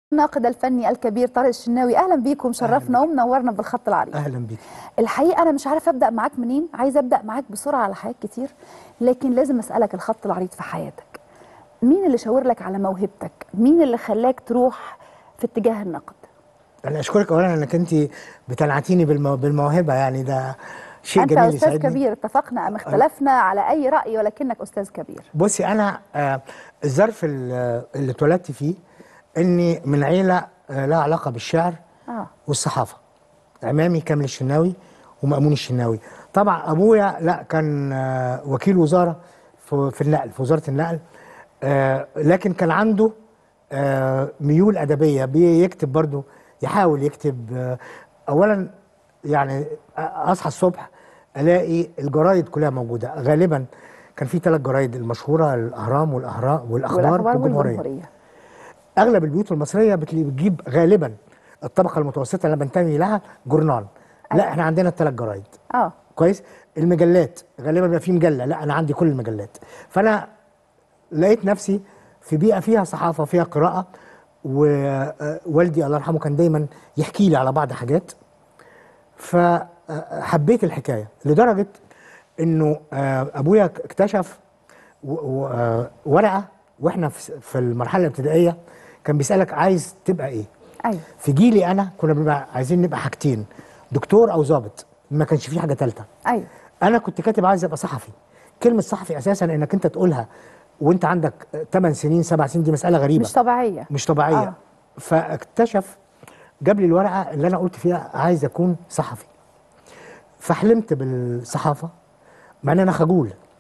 الناقد الفني الكبير طارق الشناوي اهلا بيكم شرفنا ومنورنا بالخط العريض اهلا بيك الحقيقه انا مش عارفه ابدا معاك منين عايزه ابدا معاك بسرعه على حاجات كتير لكن لازم اسالك الخط العريض في حياتك مين اللي شاور لك على موهبتك مين اللي خلاك تروح في اتجاه النقد انا اشكرك اولا انك انت بتنعتيني بالمو... بالموهبه يعني ده شيء انت جميل استاذ يسعدني. كبير اتفقنا ام اختلفنا على اي راي ولكنك استاذ كبير بصي انا آه الظرف ال- اللي اتولدت فيه اني من عيله آه لها علاقه بالشعر اه والصحافه عمامي كامل الشناوي ومأمون الشناوي طبعا ابويا لا كان آه وكيل وزاره في, في النقل في وزاره النقل آه لكن كان عنده آه ميول ادبيه بيكتب برضو يحاول يكتب آه اولا يعني اصحى الصبح الاقي الجرايد كلها موجوده غالبا كان في ثلاث جرايد المشهوره الاهرام والاهرام والاخبار, والاخبار والجمهوريه والجمهوريه اغلب البيوت المصريه بتلي- بتجيب غالبا الطبقه المتوسطه اللي انا بنتمي لها جورنال لا أيوة. احنا عندنا الثلاث جرايد اه كويس المجلات غالبا بيبقى في مجله لا انا عندي كل المجلات فانا لقيت نفسي في بيئه فيها صحافه فيها قراءه ووالدي الله يرحمه كان دايما يحكي لي على بعض حاجات فحبيت الحكايه لدرجه انه آه، ابويا اكتشف و- و- آه، ورقه واحنا في في المرحله الابتدائيه كان بيسالك عايز تبقى ايه ايوه في جيلي انا كنا بنبقى عايزين نبقى حاجتين دكتور او ضابط ما كانش في حاجه ثالثه ايوه انا كنت كاتب عايز ابقى صحفي كلمه صحفي اساسا انك انت تقولها وانت عندك 8 سنين 7 سنين دي مساله غريبه مش طبيعيه مش طبيعيه آه. آه. فاكتشف جاب لي الورقه اللي انا قلت فيها عايز اكون صحفي فحلمت بالصحافه مع ان انا خجول